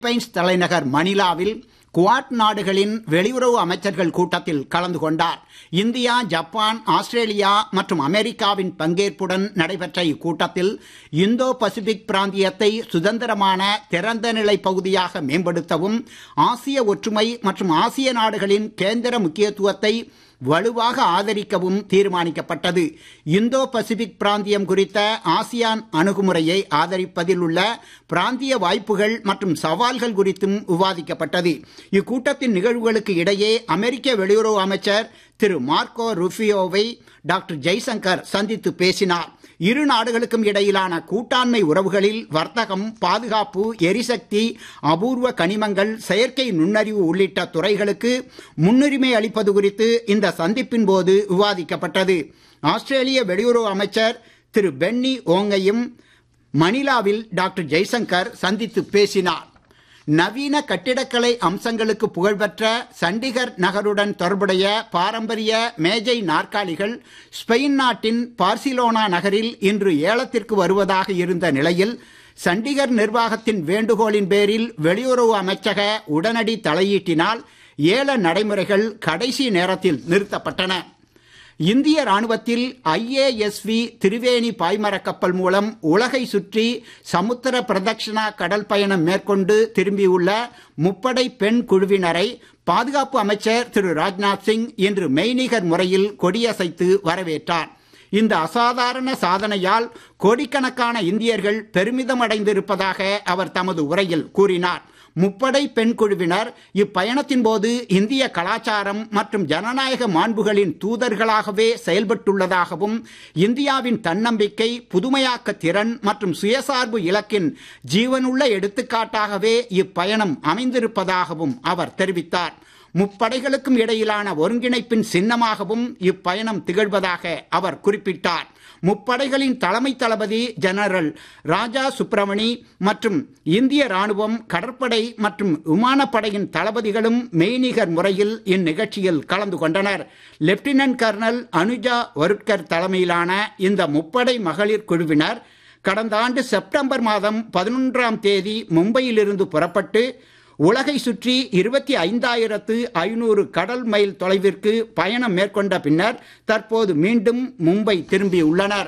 Philippines தலைநகர் மணிலாவில் quad நாடுகளின் வெளியுறவு அமைச்சர்கள் கூட்டத்தில் கலந்து கொண்டார் இந்தியா ஜப்பான் ஆஸ்திரேலியா மற்றும் அமெரிக்காவின் பங்கேற்புடன் நடைபெற்ற இக்கூட்டத்தில் இந்தோ பசிபிக் பிராந்தியத்தை சுதந்திரமான திறந்த நிலை பகுதியாக மேம்படுத்தவும் ஆசிய ஒற்றுமை மற்றும் ஆசிய நாடுகளின் கேந்திர முக்கியத்துவத்தை வலுவாக ஆதரிக்கவும் தீர்மானிக்கப்பட்டது இந்தோ பசிபிக் பிராந்தியம் குறித்த ஆசியான் அணுகுமுறையை ஆதரிப்பதில் உள்ள பிராந்திய வாய்ப்புகள் மற்றும் சவால்கள் குறித்தும் விவாதிக்கப்பட்டது இக்கூட்டத்தின் நிகழ்வுகளுக்கு இடையே அமெரிக்க வெளியுறவு அமைச்சர் திரு மார்க்கோ ருஃபியோவை டாக்டர் ஜெய்சங்கர் சந்தித்து பேசினார் இரு நாடுகளுக்கும் இடையிலான கூட்டாண்மை உறவுகளில் வர்த்தகம் பாதுகாப்பு எரிசக்தி அபூர்வ கனிமங்கள் செயற்கை நுண்ணறிவு உள்ளிட்ட துறைகளுக்கு முன்னுரிமை அளிப்பது குறித்து இந்த சந்திப்பின் போது விவாதிக்கப்பட்டது ஆஸ்திரேலிய வெளியுறவு அமைச்சர் திரு பென்னி ஓங்கையும் மணிலாவில் டாக்டர் ஜெய்சங்கர் சந்தித்து பேசினார் நவீன கட்டிடக்கலை அம்சங்களுக்கு புகழ்பெற்ற சண்டிகர் நகருடன் தொடர்புடைய பாரம்பரிய மேஜை நாற்காலிகள் ஸ்பெயின் நாட்டின் பார்சிலோனா நகரில் இன்று ஏலத்திற்கு வருவதாக இருந்த நிலையில் சண்டிகர் நிர்வாகத்தின் வேண்டுகோளின் பேரில் வெளியுறவு அமைச்சக உடனடி தலையீட்டினால் ஏல நடைமுறைகள் கடைசி நேரத்தில் நிறுத்தப்பட்டன இந்திய ராணுவத்தில் ஐஏஎஸ்வி திரிவேணி பாய்மரக் கப்பல் மூலம் உலகை சுற்றி சமுத்திர பிரதட்சிணா கடல் பயணம் மேற்கொண்டு திரும்பியுள்ள முப்படை பெண் குழுவினரை பாதுகாப்பு அமைச்சர் திரு ராஜ்நாத் சிங் இன்று மெய்நிகர் முறையில் கொடியசைத்து வரவேற்றார் இந்த அசாதாரண சாதனையால் கோடிக்கணக்கான இந்தியர்கள் பெருமிதம் அடைந்திருப்பதாக அவர் தமது உரையில் கூறினார் முப்படை பெண் குழுவினர் இப்பயணத்தின் போது இந்திய கலாச்சாரம் மற்றும் ஜனநாயக மாண்புகளின் தூதர்களாகவே செயல்பட்டுள்ளதாகவும் இந்தியாவின் தன்னம்பிக்கை புதுமையாக்க திறன் மற்றும் சுயசார்பு இலக்கின் ஜீவனுள்ள எடுத்துக்காட்டாகவே இப்பயணம் அமைந்திருப்பதாகவும் அவர் தெரிவித்தார் முப்படைகளுக்கும் இடையிலான ஒருங்கிணைப்பின் சின்னமாகவும் இப்பயணம் திகழ்வதாக அவர் குறிப்பிட்டார் முப்படைகளின் தலைமை தளபதி ஜெனரல் ராஜா சுப்பிரமணி மற்றும் இந்திய ராணுவம் கடற்படை மற்றும் விமானப்படையின் தளபதிகளும் மெய்நிகர் முறையில் இந்நிகழ்ச்சியில் கலந்து கொண்டனர் லெப்டினன்ட் கர்னல் அனுஜா வருட்கர் தலைமையிலான இந்த முப்படை மகளிர் குழுவினர் கடந்த ஆண்டு செப்டம்பர் மாதம் பதினொன்றாம் தேதி மும்பையிலிருந்து புறப்பட்டு உலகை சுற்றி இருபத்தி ஐந்தாயிரத்து ஐநூறு கடல் மைல் தொலைவிற்கு பயணம் மேற்கொண்ட பின்னர் தற்போது மீண்டும் மும்பை திரும்பியுள்ளனர்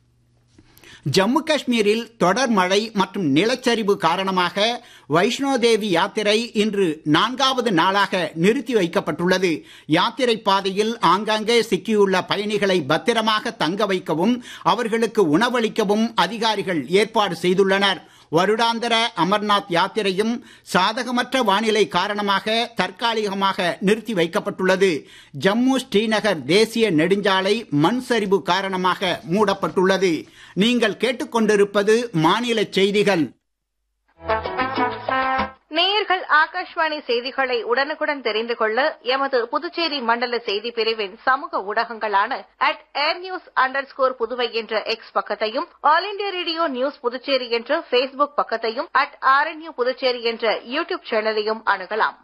ஜம்மு காஷ்மீரில் தொடர் மழை மற்றும் நிலச்சரிவு காரணமாக வைஷ்ணோதேவி யாத்திரை இன்று நான்காவது நாளாக நிறுத்தி வைக்கப்பட்டுள்ளது யாத்திரை பாதையில் ஆங்காங்கே சிக்கியுள்ள பயணிகளை பத்திரமாக தங்க வைக்கவும் அவர்களுக்கு உணவளிக்கவும் அதிகாரிகள் ஏற்பாடு செய்துள்ளனர் வருடாந்திர அமர்நாத் யாத்திரையும் சாதகமற்ற வானிலை காரணமாக தற்காலிகமாக நிறுத்தி வைக்கப்பட்டுள்ளது ஜம்மு ஸ்ரீநகர் தேசிய நெடுஞ்சாலை மண் சரிவு காரணமாக மூடப்பட்டுள்ளது நீங்கள் கேட்டுக்கொண்டிருப்பது மாநில செய்திகள் நேயர்கள் ஆகாஷ்வாணி செய்திகளை உடனுக்குடன் தெரிந்து கொள்ள எமது புதுச்சேரி மண்டல செய்தி பிரிவின் சமூக ஊடகங்களான at air news underscore Puduvai என்ற எக்ஸ் பக்கத்தையும் All India Radio news Puducherry என்ற பேஸ்புக் பக்கத்தையும் அட் ஆர்என்யூ புதுச்சேரி என்ற யூடியூப் சேனலையும் அணுகலாம்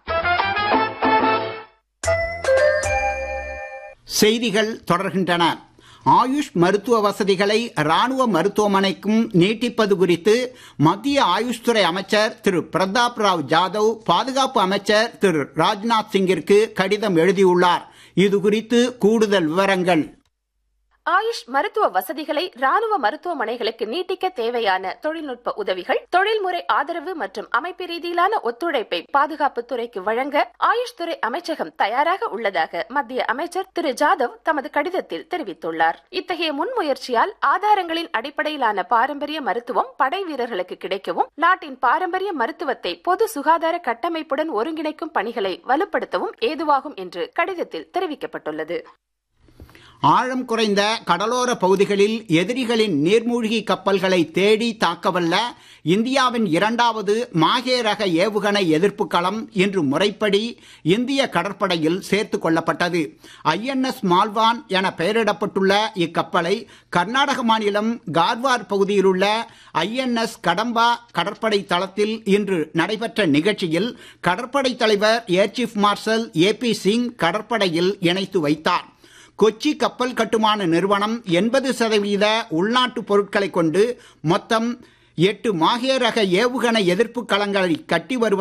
செய்திகள் தொடர்கின்றன ஆயுஷ் மருத்துவ வசதிகளை ராணுவ மருத்துவமனைக்கும் நீட்டிப்பது குறித்து மத்திய ஆயுஷ் துறை அமைச்சர் திரு பிரதாப் ராவ் ஜாதவ் பாதுகாப்பு அமைச்சர் திரு ராஜ்நாத் சிங்கிற்கு கடிதம் எழுதியுள்ளார் இது குறித்து கூடுதல் விவரங்கள் ஆயுஷ் மருத்துவ வசதிகளை ராணுவ மருத்துவமனைகளுக்கு நீட்டிக்க தேவையான தொழில்நுட்ப உதவிகள் தொழில்முறை ஆதரவு மற்றும் அமைப்பு ரீதியிலான ஒத்துழைப்பை பாதுகாப்பு துறைக்கு வழங்க ஆயுஷ் துறை அமைச்சகம் தயாராக உள்ளதாக மத்திய அமைச்சர் திரு ஜாதவ் தமது கடிதத்தில் தெரிவித்துள்ளார் இத்தகைய முன்முயற்சியால் ஆதாரங்களின் அடிப்படையிலான பாரம்பரிய மருத்துவம் படை வீரர்களுக்கு கிடைக்கவும் நாட்டின் பாரம்பரிய மருத்துவத்தை பொது சுகாதார கட்டமைப்புடன் ஒருங்கிணைக்கும் பணிகளை வலுப்படுத்தவும் ஏதுவாகும் என்று கடிதத்தில் தெரிவிக்கப்பட்டுள்ளது ஆழம் குறைந்த கடலோர பகுதிகளில் எதிரிகளின் நீர்மூழ்கி கப்பல்களை தேடி தாக்கவல்ல இந்தியாவின் இரண்டாவது மாகே ரக ஏவுகணை எதிர்ப்பு களம் இன்று முறைப்படி இந்திய கடற்படையில் சேர்த்துக் கொள்ளப்பட்டது ஐஎன்எஸ் மால்வான் என பெயரிடப்பட்டுள்ள இக்கப்பலை கர்நாடக மாநிலம் கார்வார் பகுதியில் உள்ள ஐஎன்எஸ் கடம்பா கடற்படை தளத்தில் இன்று நடைபெற்ற நிகழ்ச்சியில் கடற்படை தலைவர் air chief marshal A P Singh கடற்படையில் இணைத்து வைத்தார் கொச்சி கப்பல் கட்டுமான நிறுவனம் எண்பது சதவீத உள்நாட்டு பொருட்களை கொண்டு மொத்தம் எட்டு மாஹே ரக ஏவுகணை எதிர்ப்பு களங்களை கட்டி வருவதாக